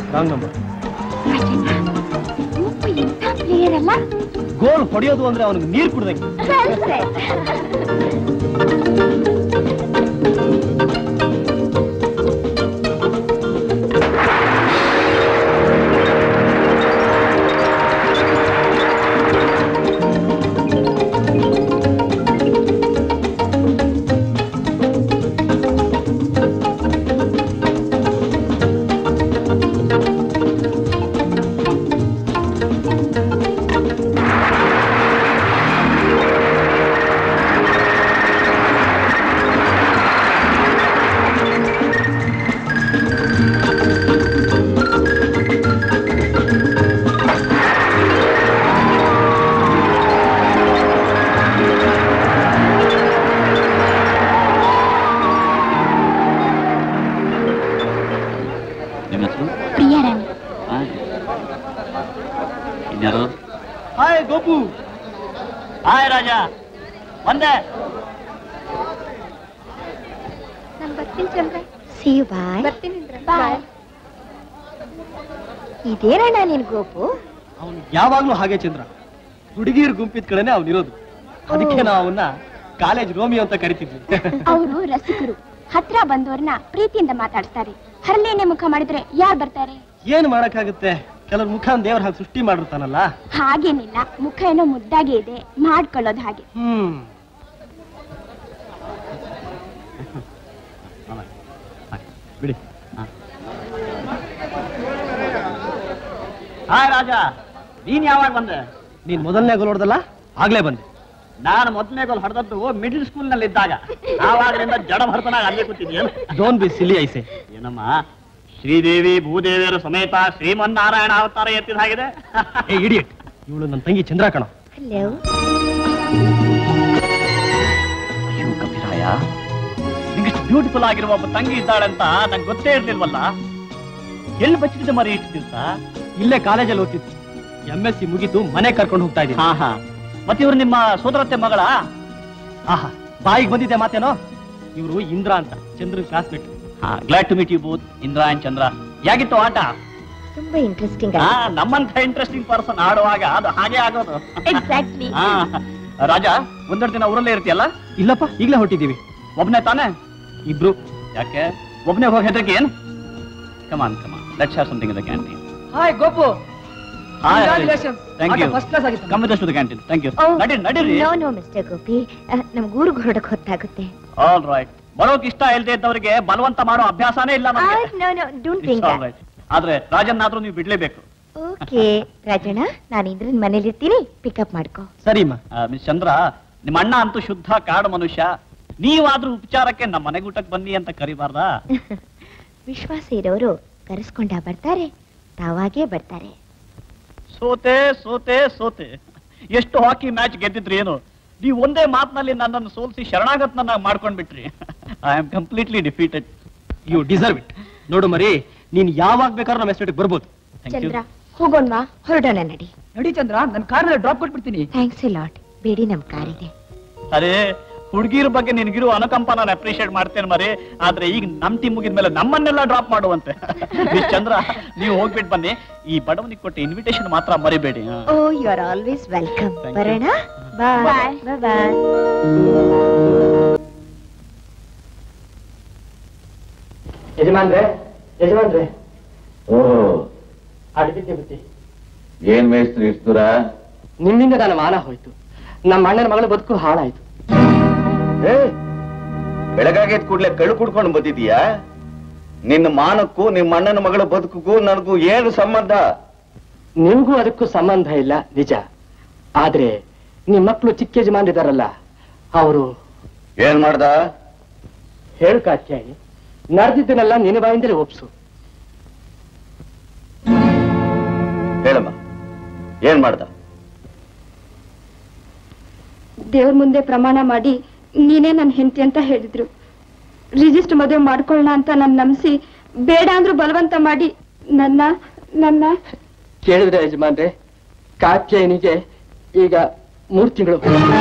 Wrong number Gopu ಎಂತ player ಅಲ್ಲ ಗೋಲ್ ಹೊಡೆಯೋದು ಅಂದ್ರೆ ಅವನಿಗೆ ನೀರು ಕುಡ್ದಂಗೆ ನಿಮ್ಮ ಹೆಸರು ಪ್ರಿಯಾ ರಾಣಿ ಇನ್ಯಾರು ಹಾಯ್ ಗೋಪು ಹಾಯ್ ರಾಜ ಒಂದೇ ನಾನು ಬರ್ತೀನಿ ಚಂದ್ರ ಸಿ ಯು ಬಾಯ್ ಬರ್ತೀನಿ ಬಾಯ್ ಇದೇನಣ್ಣ ನಿನ್ ಗೋಪು ಅವನು ಯಾವಾಗ್ಲೂ ಹಾಗೆ ಚಂದ್ರ ಹುಡುಗಿಯರ್ ಗುಂಪಿದ ಕಡೆನೆ ಅವನಿರೋದು ಅದಕ್ಕೆ ನಾವು ಅವನ್ನ ಕಾಲೇಜ್ ರೋಮಿಯೋ ಅಂತ ಕರಿತಿದ್ವಿ ಅವರು ರಸಿಕರು ಹತ್ರ ಬಂದವ್ರನ್ನ ಪ್ರೀತಿಯಿಂದ ಮಾತಾಡ್ತಾರೆ ಹರಳೆಣ್ಣೆ ಮುಖ ಮಾಡಿದ್ರೆ ಯಾರು ಬರ್ತಾರೆ ಏನ್ ಮಾಡಕ್ಕಾಗುತ್ತೆ ಕೆಲವ್ರ ಮುಖ ದೇವ್ರ ಹಾಗೆ ಸೃಷ್ಟಿ ಮಾಡಿರ್ತಾನಲ್ಲ ಹಾಗೇನಿಲ್ಲ ಮುಖ ಏನೋ ಮುದ್ದಾಗೆ ಇದೆ ಮಾಡ್ಕೊಳ್ಳೋದು ಹಾಗೆ ಹ್ಮ್ ಬಿಡಿ ಹಾಯ್ ರಾಜ ನೀನ್ ಯಾವಾಗ ಬಂದೆ ನೀನ್ ಮೊದಲನೇ ಗೋಲ್ ಹೊಡೆದಲ್ಲ ಆಗ್ಲೇ ಬಂದೆ ನಾನು ಮೊದಲನೇ ಗೋಲ್ ಹೊಡೆದದ್ದು ಮಿಡ್ಲ್ ಸ್ಕೂಲ್ ನಲ್ಲಿ ಇದ್ದಾಗ ಆವಾಗಲಿಂದ ಜಡ ಭರ್ತನಾಗ ಅಲ್ಲೇ ಕೂತಿದ್ಯೇನು ಡೋಂಟ್ ಬಿ ಸಿಲಿ ಐಸೆ ಏನಮ್ಮ ಶ್ರೀದೇವಿ ಭೂದೇವಿಯರ ಸಮೇತ ಶ್ರೀಮನ್ನಾರಾಯಣ ಅವತಾರ ಎತ್ತಿದ ಹಾಗಿದೆ ಏ ಇಡಿಯಟ್ ಇವಳು ನನ್ನ ತಂಗಿ ಚಂದ್ರ ಕಣ ಹಲೋ ಅಯ್ಯೋ ಕಪಿರಾಯ ನಿಂಗಿಷ್ಟು ಬ್ಯೂಟಿಫುಲ್ ಆಗಿರುವ ಒಬ್ಬ ತಂಗಿ ಇದ್ದಾಳೆ ಅಂತ ನಂಗೆ ಗೊತ್ತೇ ಇರ್ಲಿಲ್ವಲ್ಲ ಎಲ್ಲಿ ಬಚ್ಚಿದೆ ಮರಿ ಇಷ್ಟು ದಿವಸ ಇಲ್ಲೇ ಕಾಲೇಜಲ್ಲಿ ಓದ್ತಿತ್ತು ಎಂ ಎಸ್ ಸಿ ಮುಗಿತು ಮನೆ ಕರ್ಕೊಂಡು ಹೋಗ್ತಾ ಇದ್ದೀನಿ ಹಾ ಹಾ ಮತ್ತೆ ಇವ್ರು ನಿಮ್ಮ ಸೋದರತ್ತೆ ಮಗಳ ಆಹಾ ಬಾಯಿಗೆ ಬಂದಿದ್ದೆ ಮಾತೇನೋ ಇವರು ಇಂದ್ರ ಅಂತ Chandran classmate glad to meet you both Indra and Chandra ಯಾಗಿತ್ತು ಆಟ ತುಂಬಾ ಇಂಟ್ರೆಸ್ಟಿಂಗ್ ಹಾ ನಮ್ಮಂತ ಇಂಟ್ರೆಸ್ಟಿಂಗ್ ಪರ್ಸನ್ ಆಡುವಾಗ ಅದು ಹಾಗೆ ಆಗೋದು ಎಕ್ಸಾಕ್ಟ್ಲಿ ಹಾ ರಾಜ ಒಂದೆರಡು ದಿನ ಊರಲ್ಲೇ ಇರ್ತೀಯಲ್ಲ ಇಲ್ಲಪ್ಪ ಈಗಲೇ ಹೊಟ್ಟಿದ್ದೀವಿ ಒಬ್ನೇ ತಾನೇ ಇಬ್ರು ಯಾಕೆ ಒಬ್ನೇ ಹೋಗಿ ಹೆದರಿಕೆ ಏನು come on come on let's have something in the canteen hi Gopu hi thank you first class ಆಗಿತ್ತು come with to the canteen thank you ನಡೀರಿ ನಡೀರಿ ನೋ ನೋ ಮಿಸ್ಟರ್ ಗೋಪಿ ನಮ್ಗೆ ಊರಿಗೆ ಹೊರಡಕ್ ಹೊತ್ತಾಗುತ್ತೆ ಆಲ್ ರೈಟ್ ಬರೋಕ್ ಇಷ್ಟ ಇಲ್ಲದೆ ಇದ್ದವರಿಗೆ ಬಲವಂತ ಮಾಡೋ ಅಭ್ಯಾಸನೇ ಇಲ್ಲ ನಮಗೆ no no don't It's think all right. ಆದ್ರೆ ರಾಜನ್ನಾದ್ರೂ ನೀವು ಬಿಡ್ಲೇಬೇಕು ಓಕೆ ರಾಜಣ್ಣ ನಾನು ಇಂದ್ರನ್ ಮನೇಲಿ ಇರ್ತೀನಿ ಪಿಕಪ್ ಮಾಡ್ಕೋ ಸರಿಮ್ಮ ಮಿಸ್ ಚಂದ್ರ ನಿಮ್ಮ ಅಣ್ಣ ಅಂತೂ ಶುದ್ಧ ಕಾಡು ಮನುಷ್ಯ ನೀವಾದ್ರೂ ಉಪಚಾರಕ್ಕೆ ನಮ್ಮ ಮನೆಗೆ ಊಟಕ್ಕೆ ಬನ್ನಿ ಅಂತ ಕರಿಬಾರ್ದಾ ವಿಶ್ವಾಸ ಇರೋರು ಕರೆಸ್ಕೊಂಡ ಬರ್ತಾರೆ ತಾವಾಗೇ ಬರ್ತಾರೆ ಸೋತೆ ಸೋತೆ ಸೋತೆ ಎಷ್ಟು ಹಾಕಿ ಮ್ಯಾಚ್ ಗೆದ್ದಿದ್ರಿ ಏನು ನೀವು ಒಂದೇ ಮಾತಿನಲ್ಲಿ ನನ್ನನ್ನು ಸೋಲಿಸಿ ಶರಣಾಗತ್ನ ಮಾಡ್ಕೊಂಡ್ಬಿಟ್ರಿ I am completely defeated you deserve it ನೋಡು ಮರಿ ನೀನ್ ಯಾವಾಗ ಬೇಕಾದ್ರೂ ನಮ್ಮ ಎಸ್ಟೇಟ್ಗೆ ಬರ್ಬೋದು ಥ್ಯಾಂಕ್ ಯು ಚಂದ್ರ ಹೋಗೋಣ್ವಾ ಹೊರಡೋಣ ನಡಿ ನಡಿ ಚಂದ್ರ ನನ್ನ ಕಾರ್ನಲ್ಲಿ ಡ್ರಾಪ್ ಕೊಟ್ಬಿಡ್ತೀನಿ ಥ್ಯಾಂಕ್ಸ್ ಎ ಲಾಟ್ ಬೇಡಿ ನಮ್ ಕಾರಿದೆ ಅರೆ ಹುಡುಗಿರ ಬಗ್ಗೆ ನಿನ್ಗಿರೋ ಅನುಕಂಪ ನಾನು ಅಪ್ರಿಶಿಯೇಟ್ ಮಾಡ್ತೇನೆ ಮರಿ ಆದ್ರೆ ಈಗ ನಮ್ ಟೀಮ್ ಮುಗಿದ್ಮೇಲೆ ನಮ್ಮನ್ನೆಲ್ಲ ಡ್ರಾಪ್ ಮಾಡುವಂತೆ ಮಿಸ್ ಚಂದ್ರ ನೀವು ಹೋಗ್ಬಿಟ್ಟು ಬನ್ನಿ ಈ ಬಡವನಿಗೆ ಕೊಟ್ಟ ಇನ್ವಿಟೇಷನ್ ಮಾತ್ರ ಮರಿಬೇಡಿ ಹಾ. Oh you are always welcome Thank you. ಬರೋಣ ಬಾಯ್ ಬಾಯ್ ಬಾಯ್ ಯಜಮಾನ್ರೆ ಯಜಮಾನ್ರೆ ಓಹೋ ಅಡ್ಬಿದ್ದೆ ಬುದ್ಧಿ ಏನ್ ಮೇಸ್ತ್ರಿ ಇಷ್ಟು ದೂರ ನಿಮ್ಮಿಂದ ನನ್ನ ಮಾನ ಹೋಯ್ತು ನಮ್ಮ ಅಣ್ಣನ ಮಗಳ ಬದುಕು ಹಾಳಾಯ್ತು ಏ ಬೆಳಗಾಗಿದ್ ಕೂಡ್ಲೆ ಕಳು ಕುಡ್ಕೊಂಡು ಬಂದಿದೀಯಾ ನಿನ್ನ ಮಾನಕ್ಕೂ ನಿಮ್ಮ ಅಣ್ಣನ ಮಗಳ ಬದುಕಿಗೂ ನನಗೂ ಏನು ಸಂಬಂಧ ನಿಮ್ಗೂ ಅದಕ್ಕೂ ಸಂಬಂಧ ಇಲ್ಲ ನಿಜ ಆದ್ರೆ ನಿಮ್ ಮಕ್ಕಳು ಚಿಕ್ಕ ಯಜಮಾನ್ರಿದಾರಲ್ಲ ಅವರು ಏನ್ ಮಾಡ್ದ ಹೇಳು ಕಾತ್ಯಾಯಿ ನಡೆದಿದ್ದನ್ನೆಲ್ಲ ನಿನ್ನ ಬಾಯಿಂದಲೇ ಒಪ್ಸು ಹೇಳಮ್ಮ ಏನ್ ಮಾಡ್ದ ದೇವ್ರ ಮುಂದೆ ಪ್ರಮಾಣ ಮಾಡಿ ನೀನೇ ನನ್ನ ಹೆಂಡತಿ ಅಂತ ಹೇಳಿದ್ರು ರಿಜಿಸ್ಟರ್ ಮದುವೆ ಮಾಡ್ಕೊಳ್ಳೋಣ ಅಂತ ನಾನು ನಂಬಿಸಿ ಬೇಡ ಅಂದ್ರೂ ಬಲವಂತ ಮಾಡಿ ನನ್ನ ನನ್ನ ಕೇಳಿದ್ರೆ ಯಜಮಾನ್ರೆ ಕಾತ್ಯಾಯನಿಗೆ ಈಗ ಮೂರ್ ತಿಂಗಳು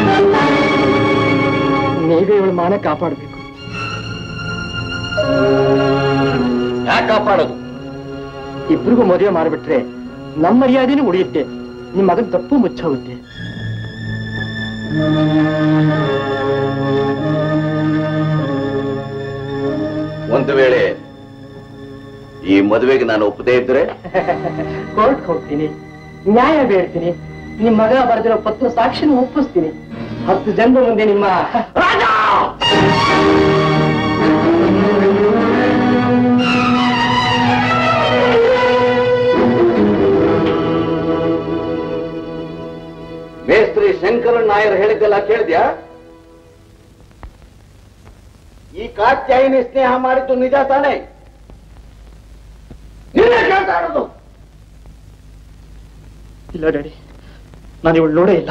ನೀವೇ ಇವಳ ಮಾನ ಕಾಪಾಡಬೇಕು ಯಾಕೆ ಕಾಪಾಡೋದು ಇಬ್ರಿಗೂ ಮದುವೆ ಮಾಡ್ಬಿಟ್ರೆ ನಮ್ಮ ಮರ್ಯಾದೆನೂ ಉಳಿಯುತ್ತೆ ನಿಮ್ ಮಗನ್ ತಪ್ಪು ಮುಚ್ಚೋಗುತ್ತೆ ಒಂದು ವೇಳೆ ಈ ಮದುವೆಗೆ ನಾನು ಒಪ್ಪದೇ ಇದ್ರೆ ಕೋರ್ಟ್ ಹೋಗ್ತೀನಿ ನ್ಯಾಯ ಬೇಡ್ತೀನಿ ನಿಮ್ ಮಗ ಬರೆದಿರೋ ಪತ್ರ ಸಾಕ್ಷಿನ ಒಪ್ಪಿಸ್ತೀನಿ ಹತ್ತು ಜನರ ಮುಂದೆ ನಿಮ್ಮ ರಾಜ ಮೇಸ್ತ್ರಿ ಶಂಕರನ್ ನಾಯರ್ ಹೇಳಿದ್ದೆಲ್ಲ ಕೇಳಿದ್ಯಾ ಈ ಕಾತ್ಯಾಯಿನಿ ಸ್ನೇಹ ಮಾಡಿದ್ದು ನಿಜ ತಾನೇ ನೀನೇ ಕೇಳ್ತಾ ಇರೋದು ಇಲ್ಲ ಡ್ಯಾಡಿ ನಾನು ಇವಳು ನೋಡೇ ಇಲ್ಲ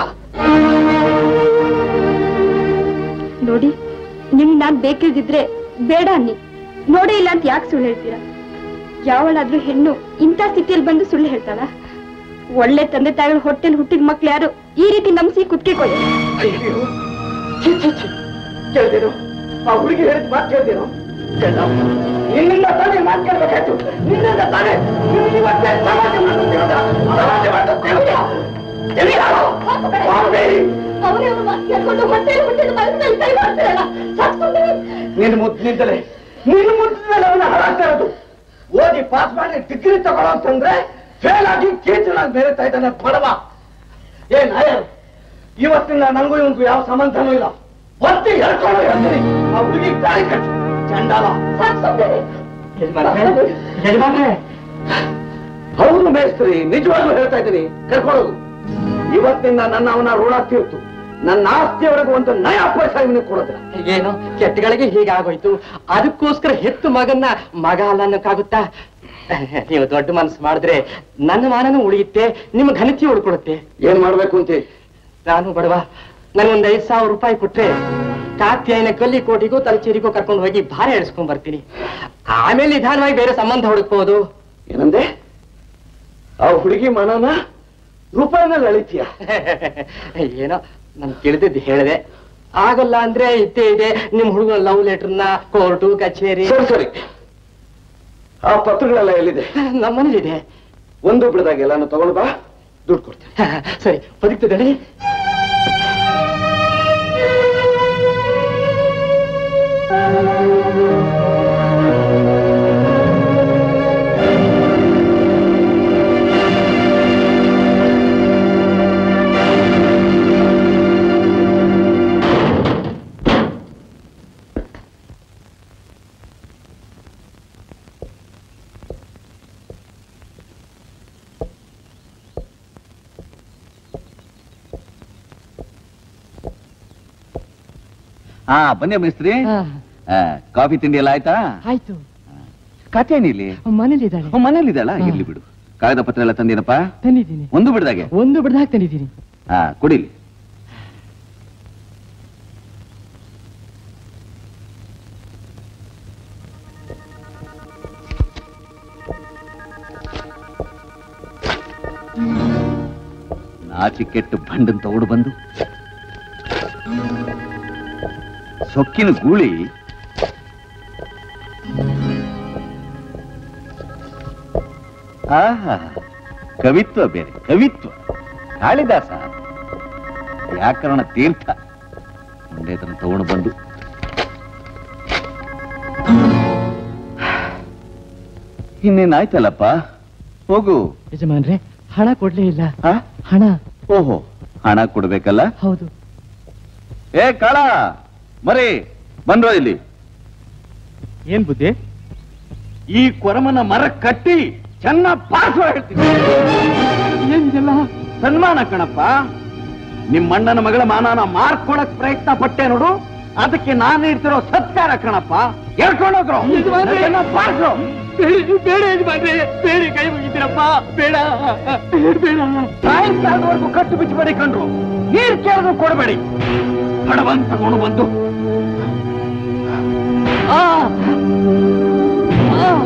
ನೋಡಿ ನಿಮ್ ನಾನ್ ಬೇಕಿದ್ರೆ ಬೇಡ ಅನ್ನಿ ನೋಡೇ ಇಲ್ಲ ಅಂತ ಯಾಕೆ ಸುಳ್ಳು ಹೇಳ್ತೀರಾ ಯಾವಳಾದ್ರೂ ಹೆಣ್ಣು ಇಂಥ ಸ್ಥಿತಿಯಲ್ಲಿ ಬಂದು ಸುಳ್ಳು ಹೇಳ್ತಾಳ ಒಳ್ಳೆ ತಂದೆ ತಾಯಿಗಳ ಹೊಟ್ಟೆಲ್ ಹುಟ್ಟಿದ ಮಕ್ಳು ಯಾರು ಈ ರೀತಿ ನಂಬಿಸಿ ಕುತ್ಕೆ ಅಯ್ಯೋ ಛೀ, ಛೀ, ಛೀ. ಕೇಳ್ದೇನು ಆ ಹುಡುಗಿ ಹೇಳಿದ ಮಾತು ಕೇಳ್ದೇನು ಕೇಳ ನಿನ್ನಿಂದ ತಾನೇ ಮಾತು ಕೇಳ್ಬೇಕಾಯ್ತು ನಿನ್ನಿಂದ ತಾನೇ ನೀನು ಇವತ್ತೇ ಸಮಾಜ ಮಾಡ್ತಿರೋದ? ಸಮಾಜ ಮಾಡ್ತಿರೋದ? ಎಲ್ಲಿದ್ದಾರೋ? ಬಾರ್ಬೇಡಿ. ನಿನ್ನ ಮುದ್ದಿನಿಂದಲೇ ನಿನ್ನ ಮುದ್ದಿನಿಂದಲೇ ಅವನ ಹಾಳಾಗ್ತಾ ಇರೋದು ಓದಿ ಪಾಸ್ ಮಾಡಿ ಡಿಗ್ರಿ ತಗೊಳ್ಳೋ ಅಂತಂದ್ರೆ ಫೇಲ್ ಆಗಿ ಕೀಚನಾಗಿ ಬೇರೆತಾ ಇದ್ದಾನೆ ಬಡವ ಏ ನಾಯರ್ ಇವತ್ತಿನ ನನಗೂ ಇವನ್ಗೂ ಯಾವ ಸಂಬಂಧನೂ ಇಲ್ಲ ಒತ್ತಿ ಹೇಳ್ಕೊಳ್ಳೋ ಹೇಳ್ತೀನಿ ಆ ಹುಡುಗಿಗೆ ತಾಳಿ ಕಟ್ಟು ಚಂಡಾಲ ಹೌದು ಮೇಸ್ತ್ರಿ ನಿಜವಾಗ್ಲೂ ಹೇಳ್ತಾ ಇದ್ದೀನಿ ಕರ್ಕೊಳ್ಳೋದು ಇವತ್ತಿನ ನನ್ನ ಅವನ ಋಣ ತೀರ್ತು ನನ್ನ ಆಸ್ತಿಯವರೆಗೂ ಒಂದು ನಯ ಪೈಸ ಇವನಿಗೆ ಕೊಡೋದಿಲ್ಲ ಏನು ಕೆಟ್ಟಗಳಿಗೆ ಹೀಗಾಗೋಯ್ತು ಅದಕ್ಕೋಸ್ಕರ ಹೆತ್ತು ಮಗನ್ನ ಮಗ ಅಲ್ಲ ಅನ್ನಕ್ಕಾಗುತ್ತಾ ನೀವು ದೊಡ್ಡ ಮನಸ್ಸು ಮಾಡಿದ್ರೆ ನನ್ನ ಮಾನನೂ ಉಳಿಯುತ್ತೆ ನಿಮ್ಮ ಘನತೆ ಉಳ್ಕೊಳುತ್ತೆ ಏನ್ ಮಾಡ್ಬೇಕು ಅಂತಿ ನಾನು ಬಡವ ನನಗೊಂದ್ ಐದ್ ಸಾವಿರ ರೂಪಾಯಿ ಕೊಟ್ರೆ ಕಾತ್ಯಾಯನ ಕಲ್ಲಿ ಕೋಟಿಗೂ ತಲಚೇರಿಗೂ ಕರ್ಕೊಂಡು ಹೋಗಿ ಭಾರ ಎಳಿಸ್ಕೊಂಡ್ ಬರ್ತೀನಿ ಆಮೇಲೆ ನಿಧಾನವಾಗಿ ಬೇರೆ ಸಂಬಂಧ ಹುಡುಕ್ಬೋದು ಏನಂದೆ ಆ ಹುಡುಗಿ ಮನನ ರೂಪಾಯಿನಲ್ಲಿ ಅಳಿತೀಯ ಏನೋ ನನ್ ತಿಳಿದಿದ್ದು ಹೇಳಿದೆ ಆಗಲ್ಲ ಅಂದ್ರೆ ಇದ್ದೇ ಇದೆ ನಿಮ್ ಹುಡುಗನ ಲವ್ ಲೆಟರ್ನ ಕೋರ್ಟು ಕಚೇರಿ ಸರಿ ಸರಿ ಆ ಪತ್ರಗಳೆಲ್ಲ ಎಲ್ಲಿದೆ ನಮ್ಮನೇಲಿದೆ ಒಂದು ಬಿಡದಾಗ ಎಲ್ಲಾನು ತಗೊಂಡು ಬಾ ದುಡ್ಡು ಕೊಡ್ತೀನಿ ಸರಿ ಬದುಕ್ತದೆ ಹಾ ಬನ್ನಿ ಮೇಸ್ತ್ರಿ ಆ, ಕಾಫಿ ತಿಂಡಿ ಎಲ್ಲ ಆಯ್ತಾ ಆಯ್ತು ಕಾತ್ಯಾನಿಲಿ ಮನೇಲಿದ್ದಾಳೆ ಮನೇಲಿ ಇದ್ದಾಳ ಹಾ. ಇರ್ಲಿ ಬಿಡು ಕಾಗದ ಪತ್ರ ಎಲ್ಲ ತಂದಿನಪ್ಪ ತಂದಿದ್ದೀನಿ ಒಂದು ಬಿಡ್ದಾಗೆ ಒಂದು ಬಿಡ್ದಾಕ್ ತಂದಿದ್ದೀನಿ ಹಾ ಕುಡಿಲಿ ನಾಚಿಕೆಟ್ಟು ಬಂಡನ್ ತಗೊಂಡು ಬಂದು ಸೊಕ್ಕಿನ ಗೂಳಿ ಆಹಾ ಕವಿತ್ವ ಬೇರೆ ಕವಿತ್ವ ಕಾಳಿದಾಸ ವ್ಯಾಕರಣ ತೀರ್ಥ ಒಂದೇ ತನ ತಗೊಂಡು ಬಂದು ಇನ್ನೇನಾಯ್ತಲ್ಲಪ್ಪ ಹೋಗು ಯಜಮಾನ್ರೆ ಹಣ ಕೊಡ್ಲೇ ಇಲ್ಲ ಆ? ಹಣ ಓಹೋ ಹಣ ಕೊಡ್ಬೇಕಲ್ಲ ಹೌದು ಏ ಕಾಳ ಮರಿ ಬಂದ್ರೋ ಇಲ್ಲಿ ಏನ್ ಬುದ್ಧಿ ಈ ಕೊರಮನ ಮರ ಕಟ್ಟಿ ಚೆನ್ನಾಗ್ ಪಾರ್ಸೋ ಹೇಳ್ತೀನಿ ಏನಿದೆಲ್ಲ ಸನ್ಮಾನ ಕಣಪ್ಪ ನಿಮ್ಮಣ್ಣನ ಮಗಳ ಮಾನನ ಮಾರ್ಕೊಳಕ್ ಪ್ರಯತ್ನ ಪಟ್ಟೆ ನೋಡು ಅದಕ್ಕೆ ನಾನು ಇಡ್ತಿರೋ ಸತ್ಕಾರ ಕಣಪ್ಪ ಹೇಳ್ಕೊಂಡೋಗ್ರು ಪಾರ್ಸೋ ಬೇಡ ಯಜಮಾನ್ರೆ ಬೇಡ ಕೈ ಮುಗಿತೀರಪ್ಪ ಬೇಡ ಬೇಡ ಸಾಯಂಕಾಲದವರೆಗೂ ಕಟ್ಟು ಬಿಚ್ಚಬೇಡಿ ಕಂಡ್ರು ನೀರ್ ಕೇಳಿದ್ರು ಕೊಡಬೇಡಿ ಹಣವಂತ ತಗೊಂಡು ಬಂದು ಆ ಆ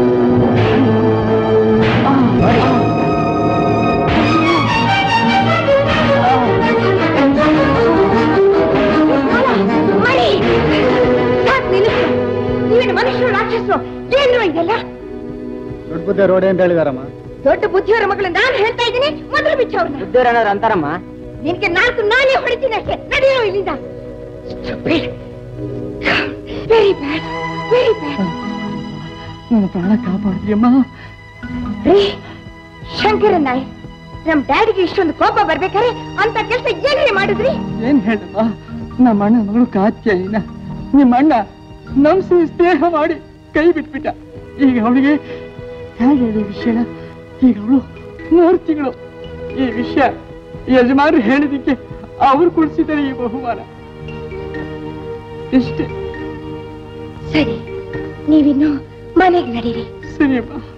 ಮಣಿ ಯಾಕೆ ನಿಲ್ಲಿಸ್ತು ನೀವೇನು ಮನುಷ್ಯರು ರಾಕ್ಷಸರು ಏನ್ರು ಇದೆಲ್ಲ ಬುದ್ಧ ರೋಡೆ ಅಂತ ಹೇಳಿದಾರಮ್ಮ ದೊಡ್ಡ ಬುದ್ಧಿಯವರ ಮಗಳು ನಾನು ಹೇಳ್ತಾ ಇದ್ದೀನಿ ಮೊದಲು ಬಿಚ್ಚ ಅವ್ರನ್ನ ಬುದ್ಧಿವರಣ್ಣವ್ರು ಅಂತಾರಮ್ಮ ನಿನ್ಗೆ ನಾಲ್ಕು ನಾನೇ ಹೊಡಿತೀನಿ ಅಷ್ಟೇ ನಡೆಯೋ ಇಲ್ಲಿಂದ ವೆರಿ ಬ್ಯಾಡ್ ವೆರಿ ಬ್ಯಾಡ್ ನನ್ನ ಪ್ರಾಣ ಕಾಪಾಡಿದ್ಯಮ್ಮ ರೀ ಶಂಕರ ನಾಯ್ ನಮ್ ಡ್ಯಾಡಿಗೆ ಇಷ್ಟೊಂದು ಕೋಪ ಬರ್ಬೇಕಾದ್ರೆ ಅಂತ ಕೆಲಸ ಏನ್ರಿ ಮಾಡಿದ್ರಿ ಏನ್ ಹೇಳಮ್ಮ ನಮ್ಮ ಅಣ್ಣ ಮಗಳು ಕಾತ್ಯಾಯಿನ ನಿಮ್ಮ ಅಣ್ಣ ನಂಸಿ ಸ್ನೇಹ ಮಾಡಿ ಕೈ ಬಿಟ್ಬಿಟ್ಟ ಈಗ ಅವಳಿಗೆ ಹೇಗೆ ಹೇಳಿ ವಿಷಯನ ಈಗ ಅವಳು ಮೂರು ತಿಂಗಳು ಈ ವಿಷಯ ಯಜಮಾನರು ಹೇಳಿದಕ್ಕೆ ಅವ್ರು ಕೊಡ್ಸಿದ್ದಾರೆ ಈ ಬಹುಮಾನ ಇಷ್ಟೇ ಸರಿ ನೀವಿನ್ನು ಮನೆಗೆ ನಡೀರಿ ಸರಿಯಮ್ಮ